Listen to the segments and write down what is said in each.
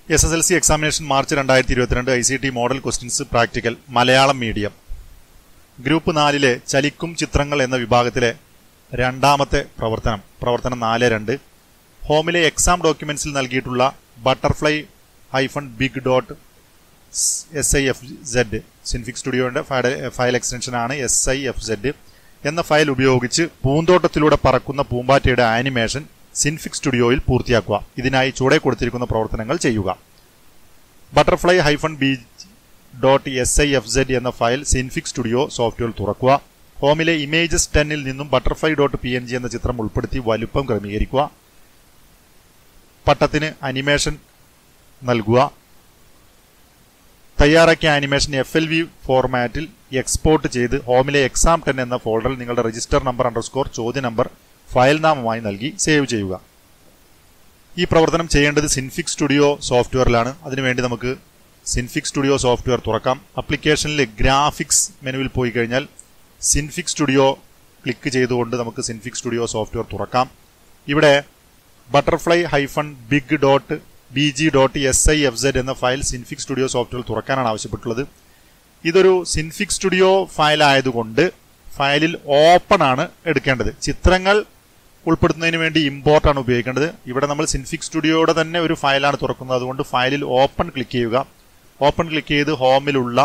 S S L C examination March രണ്ടായിരത്തി ഇരുപത്തിരണ്ട് I C T model questions practical Malayalam medium group നാലിലെ ചലിക്കും ചിത്രങ്ങൾ എന്ന വിഭാഗത്തിലെ രണ്ടാമത്തെ പ്രവർത്തനം പ്രവർത്തനം നാല് രണ്ട് ഹോമിലെ എക്സാം ഡോക്യുമെന്റ്സിൽ നൽകിയിട്ടുള്ള butterfly hyphen big dot S I F Z Synfig സ്റ്റുഡിയോയുടെ ഫയൽ എക്സ്റ്റൻഷൻ ആണ് എസ് ഐ എഫ് സെഡ് എന്ന ഫയൽ ഉപയോഗിച്ച് പൂന്തോട്ടത്തിലൂടെ പറക്കുന്ന പൂമ്പാറ്റയുടെ ആനിമേഷൻ സിൻഫിക് സ്റ്റുഡിയോയിൽ പൂർത്തിയാക്കുക ഇതിനായി ചുവടെ കൊടുത്തിരിക്കുന്ന പ്രവർത്തനങ്ങൾ ചെയ്യുക butterfly hyphen B dot S I F Z എന്ന ഫയൽ സിൻഫിക് സ്റ്റുഡിയോ സോഫ്റ്റ്വെയർ തുറക്കുക ഹോമിലെ ഇമേജസ് ടെന്നിൽ നിന്നും butterfly dot P N G എന്ന ചിത്രം ഉൾപ്പെടുത്തി വലുപ്പം ക്രമീകരിക്കുക പട്ടത്തിന് അനിമേഷൻ നൽകുക തയ്യാറാക്കിയ ആനിമേഷൻ എഫ് എൽ വി ഫോർമാറ്റിൽ എക്സ്പോർട്ട് ചെയ്ത് ഹോമിലെ എക്സാം ടെൻ എന്ന ഫോൾഡറിൽ നിങ്ങളുടെ രജിസ്റ്റർ നമ്പർ അണ്ടർസ്കോർ ചോദ്യ നമ്പർ ഫയൽ നാമമായി നൽകി സേവ് ചെയ്യുക ഈ പ്രവർത്തനം ചെയ്യേണ്ടത് സിൻഫിക് സ്റ്റുഡിയോ സോഫ്റ്റ്വെയറിലാണ് അതിനുവേണ്ടി നമുക്ക് സിൻഫിക് സ്റ്റുഡിയോ സോഫ്റ്റ്വെയർ തുറക്കാം അപ്ലിക്കേഷനിലെ ഗ്രാഫിക്സ് മെനുവിൽ പോയി കഴിഞ്ഞാൽ സിൻഫിക് സ്റ്റുഡിയോ ക്ലിക്ക് ചെയ്തുകൊണ്ട് നമുക്ക് സിൻഫിക് സ്റ്റുഡിയോ സോഫ്റ്റ്വെയർ തുറക്കാം ഇവിടെ butterfly hyphen big dot B G dot S I F Z എന്ന ഫയൽ സിൻഫിക് സ്റ്റുഡിയോ സോഫ്റ്റ്വെയർ തുറക്കാനാണ് ആവശ്യപ്പെട്ടുള്ളത് ഇതൊരു സിൻഫിക് സ്റ്റുഡിയോ ഫയൽ ആയതുകൊണ്ട് ഫയലിൽ ഓപ്പൺ ആണ് എടുക്കേണ്ടത് ചിത്രങ്ങൾ ഉൾപ്പെടുത്തുന്നതിന് വേണ്ടി ഇമ്പോർട്ട് ആണ് ഉപയോഗിക്കേണ്ടത് ഇവിടെ നമ്മൾ സിൻഫിക് സ്റ്റുഡിയോയുടെ തന്നെ ഒരു ഫയലാണ് തുറക്കുന്നത് അതുകൊണ്ട് ഫയലിൽ ഓപ്പൺ ക്ലിക്ക് ചെയ്യുക ഓപ്പൺ ക്ലിക്ക് ചെയ്ത് ഹോമിലുള്ള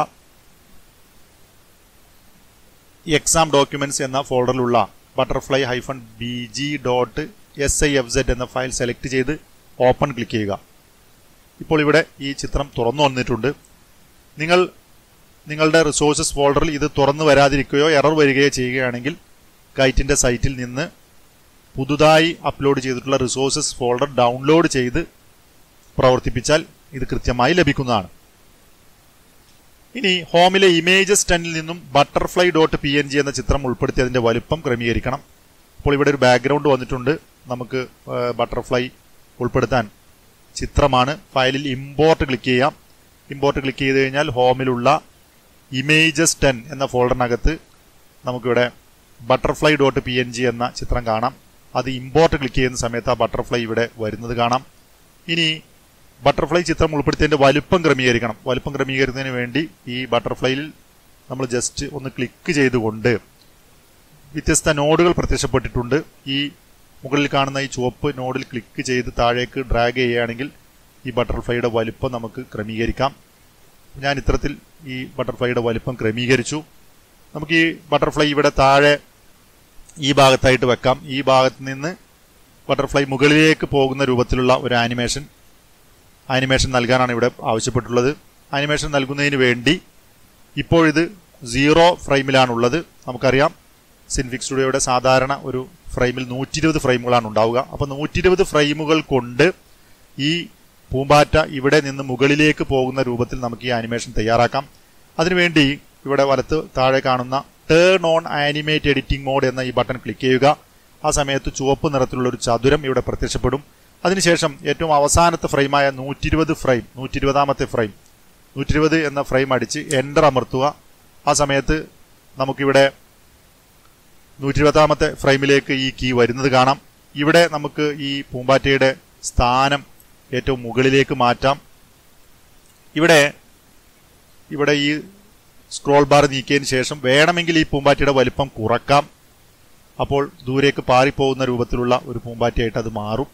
എക്സാം ഡോക്യുമെന്റ്സ് എന്ന ഫോൾഡറിലുള്ള butterfly hyphen B G dot S I F Z എന്ന ഫയൽ സെലക്ട് ചെയ്ത് ഓപ്പൺ ക്ലിക്ക് ചെയ്യുക ഇപ്പോൾ ഇവിടെ ഈ ചിത്രം തുറന്നു വന്നിട്ടുണ്ട് നിങ്ങൾ നിങ്ങളുടെ റിസോഴ്സസ് ഫോൾഡറിൽ ഇത് തുറന്നു വരാതിരിക്കുകയോ എറർ വരികയോ ചെയ്യുകയാണെങ്കിൽ കൈറ്റിന്റെ സൈറ്റിൽ നിന്ന് പുതുതായി അപ്ലോഡ് ചെയ്തിട്ടുള്ള റിസോഴ്സസ് ഫോൾഡർ ഡൗൺലോഡ് ചെയ്ത് പ്രവർത്തിപ്പിച്ചാൽ ഇത് കൃത്യമായി ലഭിക്കുന്നതാണ് ഇനി ഹോമിലെ ഇമേജസ് ടെന്നിൽ നിന്നും butterfly dot P N G എന്ന ചിത്രം ഉൾപ്പെടുത്തി അതിന്റെ വലുപ്പം ക്രമീകരിക്കണം ഇപ്പോൾ ഇവിടെ ഒരു ബാക്ക്ഗ്രൗണ്ട് വന്നിട്ടുണ്ട് നമുക്ക് ബട്ടർഫ്ലൈ ഉൾപ്പെടുത്താൻ ചിത്രമാണ് ഫയലിൽ ഇമ്പോർട്ട് ക്ലിക്ക് ചെയ്യാം ഇമ്പോർട്ട് ക്ലിക്ക് ചെയ്ത് കഴിഞ്ഞാൽ ഹോമിലുള്ള ഇമേജസ് ടെൻ എന്ന ഫോൾഡറിനകത്ത് നമുക്കിവിടെ butterfly dot P N G എന്ന ചിത്രം കാണാം അത് ഇമ്പോർട്ട് ക്ലിക്ക് ചെയ്യുന്ന സമയത്ത് ആ ബട്ടർഫ്ലൈ ഇവിടെ വരുന്നത് കാണാം ഇനി ബട്ടർഫ്ലൈ ചിത്രം ഉൾപ്പെടുത്തിയതിന്റെ വലുപ്പം ക്രമീകരിക്കണം വലുപ്പം ക്രമീകരിക്കുന്നതിന് വേണ്ടി ഈ ബട്ടർഫ്ലൈയിൽ നമ്മൾ ജസ്റ്റ് ഒന്ന് ക്ലിക്ക് ചെയ്തുകൊണ്ട് വ്യത്യസ്ത നോഡുകൾ പ്രത്യക്ഷപ്പെട്ടിട്ടുണ്ട് ഈ മുകളിൽ കാണുന്ന ഈ ചുവപ്പ് നോഡിൽ ക്ലിക്ക് ചെയ്ത് താഴേക്ക് ഡ്രാഗ് ചെയ്യുകയാണെങ്കിൽ ഈ ബട്ടർഫ്ലൈയുടെ വലുപ്പം നമുക്ക് ക്രമീകരിക്കാം ഞാൻ ഇത്തരത്തിൽ ഈ ബട്ടർഫ്ലൈയുടെ വലുപ്പം ക്രമീകരിച്ചു നമുക്ക് ഈ ബട്ടർഫ്ലൈ ഇവിടെ താഴെ ഈ ഭാഗത്തായിട്ട് വെക്കാം ഈ ഭാഗത്ത് നിന്ന് ബട്ടർഫ്ലൈ മുകളിലേക്ക് പോകുന്ന രൂപത്തിലുള്ള ഒരു ആനിമേഷൻ ആനിമേഷൻ നൽകാനാണ് ഇവിടെ ആവശ്യപ്പെട്ടുള്ളത് ആനിമേഷൻ നൽകുന്നതിന് വേണ്ടി ഇപ്പോഴിത് സീറോ ഫ്രെയിമിലാണുള്ളത് നമുക്കറിയാം സിൻഫിക് സ്റ്റുഡിയോയുടെ സാധാരണ ഒരു ഫ്രെയിമിൽ നൂറ്റി ഇരുപത് ഫ്രെയിമുകളാണ് ഉണ്ടാവുക അപ്പോൾ നൂറ്റി ഇരുപത് ഫ്രെയിമുകൾ കൊണ്ട് ഈ പൂമ്പാറ്റ ഇവിടെ നിന്ന് മുകളിലേക്ക് പോകുന്ന രൂപത്തിൽ നമുക്ക് ഈ ആനിമേഷൻ തയ്യാറാക്കാം അതിനുവേണ്ടി ഇവിടെ വലത്ത് താഴെ കാണുന്ന turn on animate editing mode എന്ന ഈ ബട്ടൺ ക്ലിക്ക് ചെയ്യുക ആ സമയത്ത് ചുവപ്പ് നിറത്തിലുള്ള ഒരു ചതുരം ഇവിടെ പ്രത്യക്ഷപ്പെടും അതിനുശേഷം ഏറ്റവും അവസാനത്തെ ഫ്രെയിമായ നൂറ്റി ഇരുപത് ഫ്രെയിം നൂറ്റി ഇരുപതാമത്തെ ഫ്രെയിം നൂറ്റി ഇരുപത് എന്ന ഫ്രെയിം അടിച്ച് എൻ്റർ അമർത്തുക ആ സമയത്ത് നമുക്കിവിടെ നൂറ്റി ഇരുപതാമത്തെ ഫ്രെയിമിലേക്ക് ഈ കീ വരുന്നത് കാണാം ഇവിടെ നമുക്ക് ഈ പൂമ്പാറ്റയുടെ സ്ഥാനം ഏറ്റവും മുകളിലേക്ക് മാറ്റാം ഇവിടെ ഇവിടെ ഈ സ്ക്രോൾ ബാർ നീക്കിയതിന് ശേഷം വേണമെങ്കിൽ ഈ പൂമ്പാറ്റയുടെ വലിപ്പം കുറക്കാം അപ്പോൾ ദൂരേക്ക് പാറിപ്പോകുന്ന രൂപത്തിലുള്ള ഒരു പൂമ്പാറ്റയായിട്ട് അത് മാറും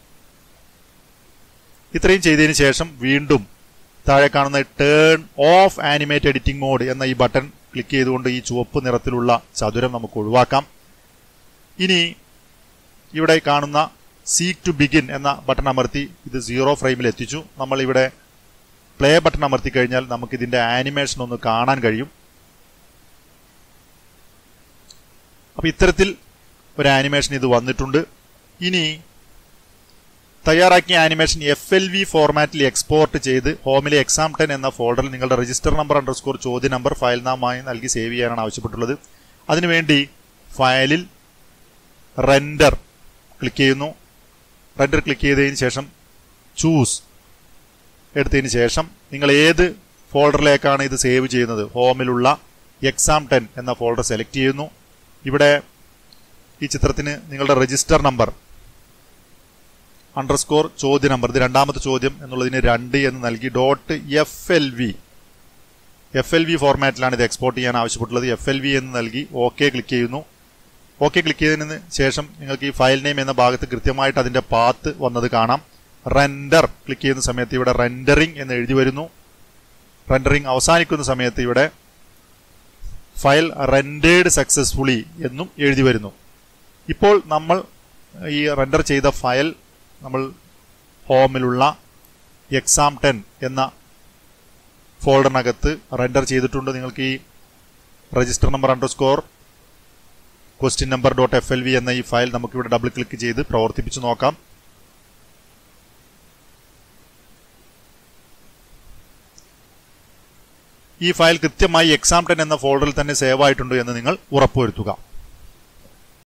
ഇത്രയും ചെയ്തതിന് ശേഷം വീണ്ടും താഴെ കാണുന്ന turn off animate editing mode എന്ന ഈ ബട്ടൺ ക്ലിക്ക് ചെയ്തുകൊണ്ട് ഈ ചുവപ്പ് നിറത്തിലുള്ള ചതുരം നമുക്ക് ഒഴിവാക്കാം ഇനി ഇവിടെ കാണുന്ന സീക്ക് ടു ബിഗിൻ എന്ന ബട്ടൺ അമർത്തി ഇത് സീറോ ഫ്രെയിമിൽ എത്തിച്ചു നമ്മൾ ഇവിടെ പ്ലേ ബട്ടൺ അമർത്തി കഴിഞ്ഞാൽ നമുക്ക് ഇതിന്റെ ആനിമേഷൻ ഒന്ന് കാണാൻ കഴിയും അപ്പൊ ഇത്തരത്തിൽ ഒരു ആനിമേഷൻ ഇത് വന്നിട്ടുണ്ട് ഇനി തയ്യാറാക്കിയ ആനിമേഷൻ എഫ് എൽ വി ഫോർമാറ്റിൽ എക്സ്പോർട്ട് ചെയ്ത് ഹോമിലെ എക്സാം ടെൻ എന്ന ഫോൾഡറിൽ നിങ്ങളുടെ രജിസ്റ്റർ നമ്പർ അണ്ടർസ്കോർ ചോദ്യ നമ്പർ ഫയൽ നാമമായി നൽകി സേവ് ചെയ്യാനാണ് ആവശ്യപ്പെട്ടുള്ളത് അതിനുവേണ്ടി ഫയലിൽ റെൻഡർ ക്ലിക്ക് ചെയ്യുന്നു റെൻഡർ ക്ലിക്ക് ചെയ്തതിന് ശേഷം ചൂസ് എടുത്തതിന് ശേഷം നിങ്ങൾ ഏത് ഫോൾഡറിലേക്കാണ് ഇത് സേവ് ചെയ്യുന്നത് ഹോമിലുള്ള എക്സാം ടെൻ എന്ന ഫോൾഡർ സെലക്ട് ചെയ്യുന്നു ഇവിടെ ഈ ചിത്രത്തിന് നിങ്ങളുടെ രജിസ്റ്റർ നമ്പർ അണ്ടർസ്കോർ ചോദ്യ നമ്പർ ഇത് രണ്ടാമത്തെ ചോദ്യം എന്നുള്ളതിന് രണ്ട് എന്ന് നൽകി dot F L V F L V ഫോർമാറ്റിലാണ് ഇത് എക്സ്പോർട്ട് ചെയ്യാൻ ആവശ്യപ്പെട്ടുള്ളത് എഫ് എൽ വി എന്ന് നൽകി ഓക്കെ ക്ലിക്ക് ചെയ്യുന്നു ഓക്കെ ക്ലിക്ക് ചെയ്തതിന് ശേഷം നിങ്ങൾക്ക് ഈ ഫയൽ നെയിം എന്ന ഭാഗത്ത് കൃത്യമായിട്ട് അതിന്റെ പാത്ത് വന്നത് കാണാം റെൻഡർ ക്ലിക്ക് ചെയ്യുന്ന സമയത്ത് ഇവിടെ റെൻഡറിംഗ് എന്ന് എഴുതി വരുന്നു റെൻഡറിംഗ് അവസാനിക്കുന്ന സമയത്ത് ഇവിടെ ഫയൽ റെൻഡേഡ് സക്സസ്ഫുള്ളി എന്നും എഴുതി വരുന്നു ഇപ്പോൾ നമ്മൾ ഈ റെൻഡർ ചെയ്ത ഫയൽ നമ്മൾ ഹോമിലുള്ള എക്സാം ടെൻ എന്ന ഫോൾഡറിനകത്ത് റെൻഡർ ചെയ്തിട്ടുണ്ട് നിങ്ങൾക്ക് ഈ register number underscore question number dot F L V എന്ന ഈ ഫയൽ നമുക്കിവിടെ ഡബിൾ ക്ലിക്ക് ചെയ്ത് പ്രവർത്തിപ്പിച്ച് നോക്കാം ഈ ഫയൽ കൃത്യമായി എക്സാം ടെൻ എന്ന ഫോൾഡറിൽ തന്നെ സേവ് ആയിട്ടുണ്ട് എന്ന് നിങ്ങൾ ഉറപ്പുവരുത്തുക